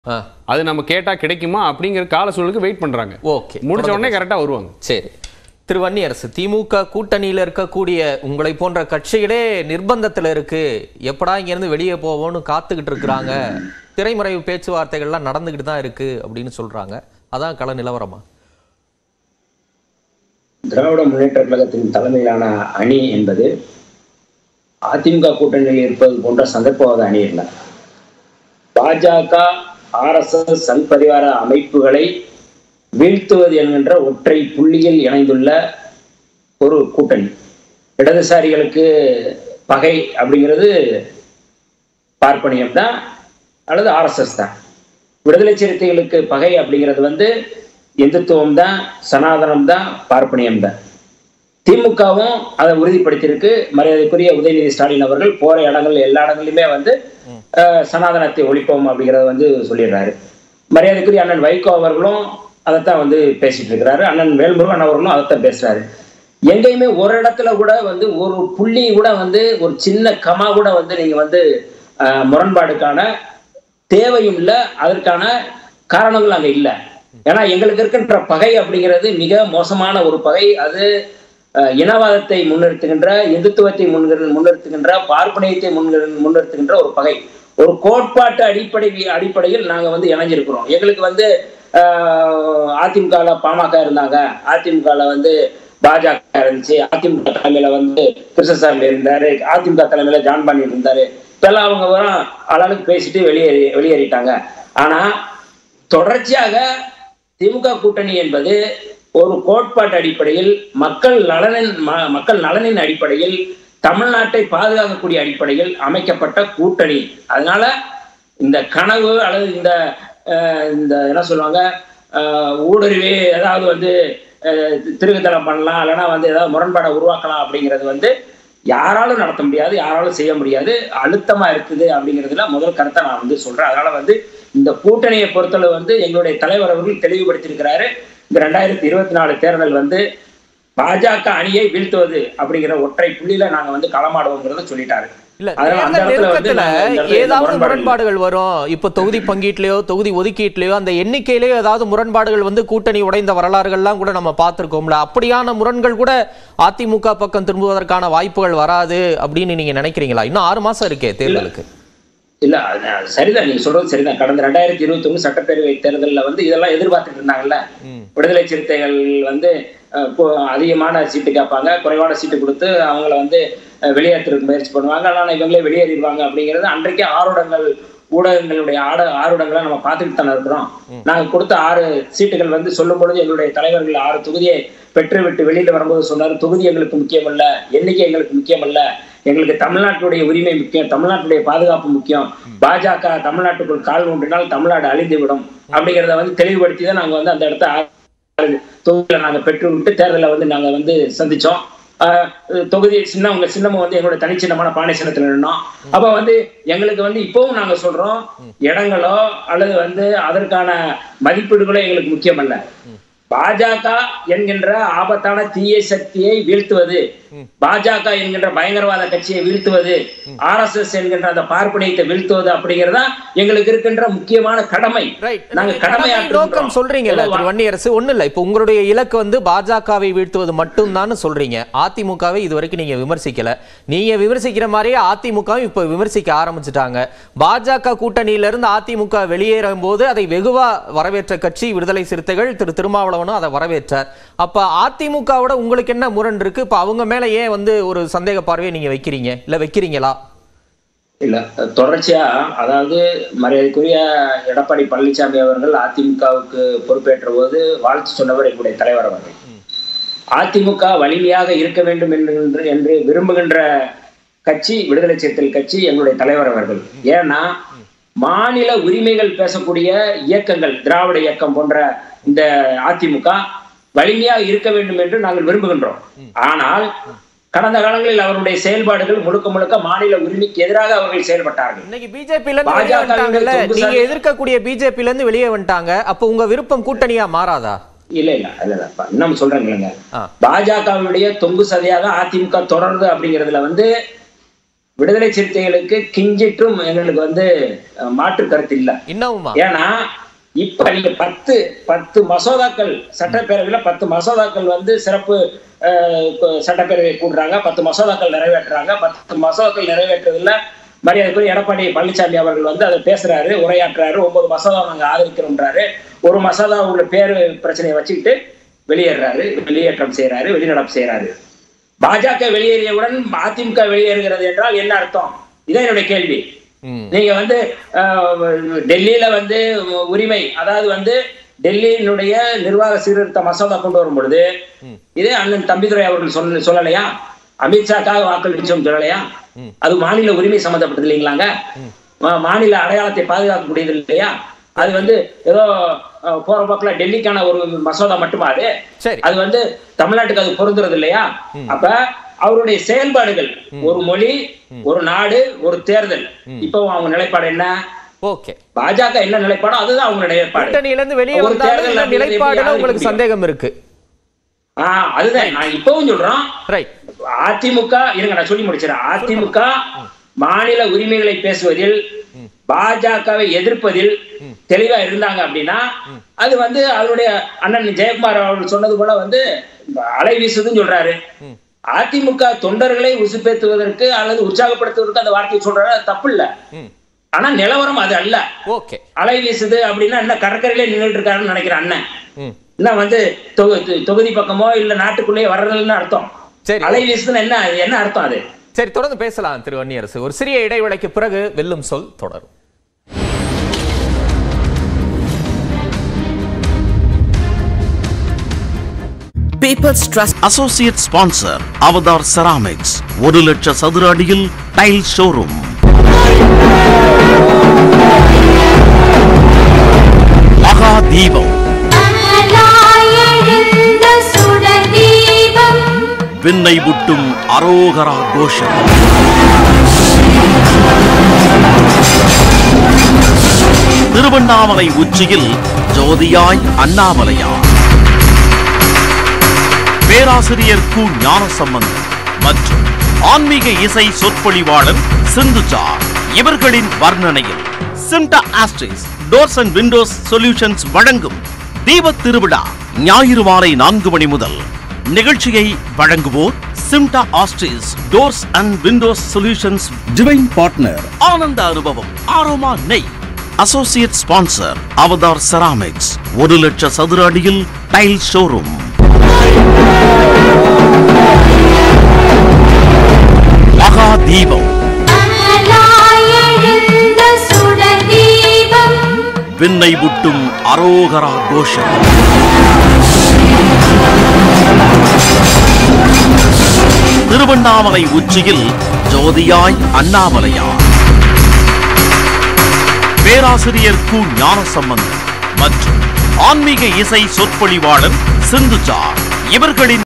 ஆ அது நம்ம கேட்டா கிடைக்குமா அப்படிங்கிற கால சூழலுக்கு வெயிட் பண்றாங்க ஓகே முடிச்ச உடனே கரெக்டா வருவாங்க சரி திரு வன்னியரசு திமுக கூட்டணியில இருக்கக்கூடிய உங்களை போன்ற கட்சிகளே நிர்பந்தத்துல இருக்கு எப்படா இங்க இருந்து வெளியே போவோம்னு காத்துக்கிட்டு இருக்கிறாங்க திரைமறைவு பேச்சுவார்த்தைகள்லாம் நடந்துகிட்டு தான் இருக்கு அப்படின்னு சொல்றாங்க அதான் கள நிலவரமா திராவிட முன்னேற்ற கழகத்தின் தலைமையிலான அணி என்பது அதிமுக கூட்டணியில் இருப்பது போன்ற சந்தர்ப்பவாத அணி இல்லை பாஜக ஆர்எஸ்எஸ் சங் பரிவார அமைப்புகளை வீழ்த்துவது என்கின்ற ஒற்றை புள்ளியில் இணைந்துள்ள ஒரு கூட்டணி இடதுசாரிகளுக்கு பகை அப்படிங்கிறது பார்ப்பனியம் தான் அல்லது ஆர்எஸ்எஸ் தான் விடுதலை சிறுத்தைகளுக்கு பகை அப்படிங்கிறது வந்து இந்துத்துவம் தான் சனாதனம் தான் பார்ப்பனியம் தான் திமுகவும் அதை உறுதிப்படுத்தியிருக்கு மரியாதைக்குரிய உதயநிதி ஸ்டாலின் அவர்கள் போற இடங்கள் எல்லா இடங்கள்லையுமே வந்து அஹ், சனாதனத்தை ஒழிப்போம் அப்படிங்கிறத வந்து சொல்லிடுறாரு மரியாதைக்குரிய அண்ணன் வைகோ அவர்களும் அதைத்தான் வந்து பேசிட்டு இருக்கிறாரு அண்ணன் வேல்முருகன் அவர்களும் அதைத்தான் பேசுறாரு எங்கேயுமே ஒரு இடத்துல கூட வந்து ஒரு புள்ளி கூட வந்து ஒரு சின்ன கமா கூட வந்து நீங்க வந்து அஹ், முரண்பாடுக்கான தேவையும் இல்லை அதற்கான காரணங்கள் அங்க இல்லை ஏன்னா எங்களுக்கு இருக்கின்ற பகை அப்படிங்கிறது மிக மோசமான ஒரு பகை அது அஹ், இனவாதத்தை முன்னிறுத்துகின்ற இந்துத்துவத்தை முன்னிறு முன்னிறுத்துகின்ற பார்ப்பனியத்தை முன்னிறு முன்னிறுத்துகின்ற ஒரு பகை ஒரு கோட்பாட்டு அடிப்படை அடிப்படையில் நாங்க வந்து இணைஞ்சிருக்கிறோம் எங்களுக்கு வந்து அதிமுகவில் பாமக இருந்தாங்க அதிமுகவில் வந்து பாஜக இருந்துச்சு அதிமுக தலைமையில வந்து கிருஷ்ணசாமி இருந்தாரு அதிமுக தலைமையில ஜான் பாண்டி இருந்தாரு இப்பெல்லாம் அவங்க வரும் ஆளாளுக்கு பேசிட்டு வெளியேறி வெளியேறிட்டாங்க ஆனா தொடர்ச்சியாக திமுக கூட்டணி என்பது ஒரு கோட்பாட்டு அடிப்படையில் மக்கள் நலனின் ம- மக்கள் நலனின் அடிப்படையில் தமிழ்நாட்டை பாதுகாக்கக்கூடிய அடிப்படையில் அமைக்கப்பட்ட கூட்டணி அதனால இந்த கனவு அல்லது இந்த அஹ், இந்த என்ன சொல்லுவாங்க அஹ், ஊடுருவி ஏதாவது வந்து அஹ், திருகுத்தலம் பண்ணலாம் இல்லைன்னா வந்து ஏதாவது முரண்பாடை உருவாக்கலாம் அப்படிங்கிறது வந்து யாராலும் நடத்த முடியாது யாராலும் செய்ய முடியாது அழுத்தமா இருக்குது அப்படிங்கிறதுல முதல் கருத்தை நான் வந்து சொல்றேன் அதனால வந்து இந்த கூட்டணியை பொறுத்தளவு வந்து எங்களுடைய தலைவர் அவர்கள் தெளிவுபடுத்தியிருக்கிறாரு இந்த ரெண்டாயிரத்தி இருபத்தி நாலு தேர்தல் வந்து பாஜக அணியை வீழ்த்துவது அப்படிங்கிற ஒற்றை புள்ளியில நாங்க வந்து களமாடுவோங்கிறத சொல்லிட்டாரு இல்ல அதனால அந்த தேர்தல் இடத்துல வந்து நெருக்கத்துல நாங்க இந்த இடத்துல எந்த ஏதாவது முரண்பாடும் இல்லை. முரண்பாடுகள் வரும் இப்ப தொகுதி பங்கீட்லயோ தொகுதி ஒதுக்கீட்லயோ அந்த எண்ணிக்கையிலயோ ஏதாவது முரண்பாடுகள் வந்து கூட்டணி உடைந்த வரலாறுகள்லாம் கூட நம்ம பார்த்திருக்கோம்ல அப்படியான முரண்கள் கூட அதிமுக பக்கம் திரும்புவதற்கான வாய்ப்புகள் வராது அப்படின்னு நீங்க நினைக்கிறீங்களா இன்னும் ஆறு மாசம் இருக்கே தேர்தலுக்கு இல்ல அது அது சரிதான் நீங்க சொல்றது சரிதான் கடந்த ரெண்டாயிரத்தி இருபத்தி ஒண்ணு சட்டப்பேரவை தேர்தல்ல வந்து இதெல்லாம் எதிர்பார்த்துட்டு இருந்தாங்கல்ல விடுதலை சிறுத்தைகள் வந்து அஹ், இப்போ அதிகமான சீட்டு கேட்பாங்க குறைவான சீட்டு கொடுத்து அவங்கள வந்து அஹ், வெளியேற்றுறதுக்கு முயற்சி பண்ணுவாங்க ஆனால் இவங்களே வெளியேறிடுவாங்க அப்படிங்கிறது அன்றைக்கே ஆறுடங்கள் ஊடகங்களுடைய ஆட ஆறுடங்களை நம்ம பார்த்துட்டு தானே இருக்கிறோம் நாங்க கொடுத்த ஆறு சீட்டுகள் வந்து சொல்லும் பொழுது எங்களுடைய தலைவர்கள் ஆறு தொகுதியை பெற்றுவிட்டு வெளியில வரும்போது சொன்னாரு தொகுதி எங்களுக்கு முக்கியம் அல்ல எண்ணிக்கை எங்களுக்கு முக்கியம் அல்ல எங்களுக்கு தமிழ்நாட்டுடைய உரிமை முக்கியம் தமிழ்நாட்டுடைய பாதுகாப்பு முக்கியம் பாஜக தமிழ்நாட்டுக்குள் கால் ஊன்றினால் தமிழ்நாடு அழிந்து விடும் அப்படிங்கிறத வந்து தெளிவுபடுத்தி தான் நாங்க வந்து அந்த இடத்த ஆறு தொகுதியில நாங்க பெற்று விட்டு தேர்தலில் வந்து நாங்க வந்து சந்திச்சோம் ஆஹ் தொகுதி சின்ன உங்க சின்னமும் வந்து எங்களோட தனிச்சின்னமான பானை சின்னத்துல நின்னோம் அப்ப வந்து எங்களுக்கு வந்து இப்பவும் நாங்க சொல்றோம் இடங்களோ அல்லது வந்து அதற்கான மதிப்பீடுகளோ எங்களுக்கு முக்கியம் அல்ல பாஜக என்கின்ற ஆபத்தான தீய சக்தியை வீழ்த்துவது பாஜக என்கின்ற பயங்கரவாத கட்சியை வீழ்த்துவது ஆர்எஸ்எஸ் என்கின்ற அந்த பார்ப்பனியத்தை வீழ்த்துவது அப்படிங்கறதா எங்களுக்கு இருக்கின்ற முக்கியமான கடமை ரைட் நாங்க கடமை நோக்கம் சொல்றீங்கல்ல திரு கடமையாற்றுகிறோம் வன்னியரசு ஒண்ணு இல்ல இப்ப உங்களுடைய இலக்கு வந்து பாஜகவை வீழ்த்துவது மட்டும்தான் சொல்றீங்க அதிமுகவை இதுவரைக்கும் நீங்க விமர்சிக்கல நீங்க விமர்சிக்கிற மாதிரியே அதிமுகவும் இப்ப விமர்சிக்க ஆரம்பிச்சுட்டாங்க பாஜக கூட்டணியில இருந்து அதிமுக வெளியேறும் போது அதை வெகுவா வரவேற்ற கட்சி விடுதலை சிறுத்தைகள் திரு திருமாவளவனும் அதை வரவேற்றார் அப்ப அதிமுகவோட உங்களுக்கு என்ன முரண் இருக்கு இப்ப அவங்க மேல ஏன் வந்து ஒரு சந்தேக பார்வையை நீங்க வைக்கிறீங்க இல்ல வைக்கிறீங்களா இல்ல தொடர்ச்சியா அதாவது மரியாதைக்குரிய எடப்பாடி பழனிசாமி அவர்கள் அதிமுகவுக்கு பொறுப்பேற்ற போது வாழ்த்து சொன்னவர் எங்களுடைய தலைவர் அவர்கள் அதிமுக வலிமையாக இருக்க வேண்டும் என்று என்று விரும்புகின்ற கட்சி விடுதலை சிறுத்தைகள் கட்சி எங்களுடைய தலைவர் அவர்கள் ஏன்னா மாநில உரிமைகள் பேசக்கூடிய இயக்கங்கள் திராவிட இயக்கம் போன்ற இந்த அதிமுக வலிமையாக இருக்க வேண்டும் என்று நாங்கள் விரும்புகின்றோம் ஆனால் கடந்த காலங்களில் அவருடைய செயல்பாடுகள் முழுக்க முழுக்க மாநில உரிமைக்கு எதிராக அவர்கள் செயல்பட்டார்கள் இன்னைக்கு பிஜேபில இருந்து வெளியே பாஜக வினுடைய வந்துட்டாங்கல்ல தொங்கு நீங்க சதி- எதிர்க்கக்கூடிய பிஜேபில இருந்து வெளியே வந்துட்டாங்க அப்ப உங்க விருப்பம் கூட்டணியா மாறாதா இல்ல இல்ல இல்ல இல்ல பா, இன்னும் சொல்றேங்க ஆ. பாஜகவினுடைய தொங்கு சதையாக அதிமுக தொடருது அப்படிங்கிறதுல வந்து விடுதலை சிறுத்தைகளுக்கு கிஞ்சிட்டும் எங்களுக்கு வந்து அஹ், மாற்று கருத்து இல்லை இன்னமுமா ஏன்னா இப்ப நீங்க பத்து பத்து மசோதாக்கள் சட்டப்பேரவையில பத்து மசோதாக்கள் வந்து சிறப்பு அஹ், கு- சட்டப்பேரவை கூடுறாங்க பத்து மசோதாக்கள் நிறைவேற்றுறாங்க பத்து மசோதாக்கள் நிறைவேற்றுறதுல மரியாதைக்குரிய எடப்பாடி பழனிசாமி அவர்கள் வந்து அதை பேசுறாரு உரையாற்றுறாரு ஒன்பது மசோதா நாங்க ஆதரிக்கிறோம்ன்றாரு ஒரு மசோதா உள்ள பேரு பிரச்சனையை வச்சுக்கிட்டு வெளியேறாரு வெளியேற்றம் செய்யறாரு வெளிநடப்பு செய்யறாரு பாஜக வெளியேறியவுடன் அதிமுக வெளியேறுகிறது என்றால் என்ன அர்த்தம் இதான் என்னுடைய கேள்வி ம் நீங்க வந்து அஹ், டெல்லியில வந்து உரிமை அதாவது வந்து டெல்லியினுடைய நிர்வாக சீர்திருத்த மசோதா கொண்டு வரும் பொழுது இதே அண்ணன் தம்பிதுரை அவர்கள் சொன்ன சொல்லலையா அமித்ஷாக்காக வாக்களிச்சோம் சொல்லலையா அது மாநில உரிமை சம்பந்தப்பட்டது இல்லைங்களாங்க மா- மாநில அடையாளத்தை பாதுகாக்கக்கூடியது இல்லையா அது வந்து ஏதோ அஹ், போற போக்குல டெல்லிக்கான ஒரு மசோதா மட்டுமா அது சரி அது வந்து தமிழ்நாட்டுக்கு அது பொருந்துறது இல்லையா அப்ப அவருடைய செயல்பாடுகள் ஒரு மொழி ஒரு நாடு ஒரு தேர்தல் இப்போ அவங்க நிலைப்பாடு என்ன ஓகே பாஜக என்ன நிலைப்பாடோ அதுதான் அவங்க நிலைப்பாடு கூட்டணியில இருந்து வெளியே ஒரு வந்தாலும் தேர்தல் இந்த அப்படிங்கிறது எப்படி நிலைப்பாடுல ஆதரிக்க உங்களுக்கு முடியும்? சந்தேகம் இருக்கு ஆஹ் அதுதான் நான் இப்பவும் சொல்றோம் ரைட் அதிமுக இருங்க நான் சொல்லி முடிச்சிடறேன் அதிமுக மாநில உரிமைகளை பேசுவதில் பாஜகவை எதிர்ப்பதில் தெளிவா இருந்தாங்க அப்படின்னா அது வந்து அவருடைய அண்ணன் ஜெயக்குமார் அவர்கள் சொன்னது போல வந்து அலை வீசுதுன்னு சொல்றாரு அதிமுக தொண்டர்களை உசுப்பேத்துவதற்கு அல்லது உற்சாகப்படுத்துவதற்கு அந்த வார்த்தையை சொல்றாரு அது தப்பு இல்ல ஆனா நிலவரம் அது அல்ல ஓகே அலை வீசுது அப்படின்னா என்ன கடற்கரையிலே நின்றுட்டு இருக்காருன்னு நினைக்கிறேன் அண்ணன் ம் என்ன வந்து தொகு- தொ- தொகுதி பக்கமோ இல்ல நாட்டுக்குள்ளேயே வர்றதுன்னு அர்த்தம் சரி அலை வீசுதுன்னு என்ன அது என்ன அர்த்தம் அது சரி தொடர்ந்து பேசலாம் திரு வன்னியரசு ஒரு சிறிய இடைவேளைக்கு பிறகு வெல்லும் சொல் தொடரும் People's Trust Associate Sponsor Avatar ceramics ஒரு லட்ச சதுர அடியில் டைல் ஷோரூம் மகா தீபம் அனலாயெழுந்த சுடதீபம் விண்ணை முட்டும் அரோகரா கோஷம் திருவண்ணாமலை உச்சியில் ஜோதியாய் அண்ணாமலையா பேராசிரியர் கு ஞானசம்பந்தன் மற்றும் ஆன்மீக இசை சொற்பொழிவாளர் சிந்துஜா இவர்களின் வர்ணனையில் சிம்டா ஆஸ்ட்ரிஸ் டோர்ஸ் அண்ட் விண்டோஸ் சொல்யூஷன்ஸ் வழங்கும் தீபத் திருவிழா ஞாயிறு மாலை நான்கு மணி முதல் நிகழ்ச்சியை வழங்குவோர் சிம்டா ஆஸ்ட்ரிஸ் doors and windows solutions divine partner ஆனந்த அனுபவம் ஆரோமா நெய் அசோசியேட் ஸ்பான்சர் அவதார் செராமிக்ஸ் ஒரு லட்ச சதுர அடியில் டைல் ஷோரூம் மகா தீபம் அனலாயெழுந்த சுடதீபம் விண்ணை முட்டும் அரோகரா கோஷம் திருவண்ணாமலை உச்சியில் ஜோதியாய் அண்ணாமலையா பேராசிரியர் கு ஞானசம்பந்தன் மற்றும் ஆன்மீக இசை சொற்பொழிவாளர் சிந்துஜா இவர்களின்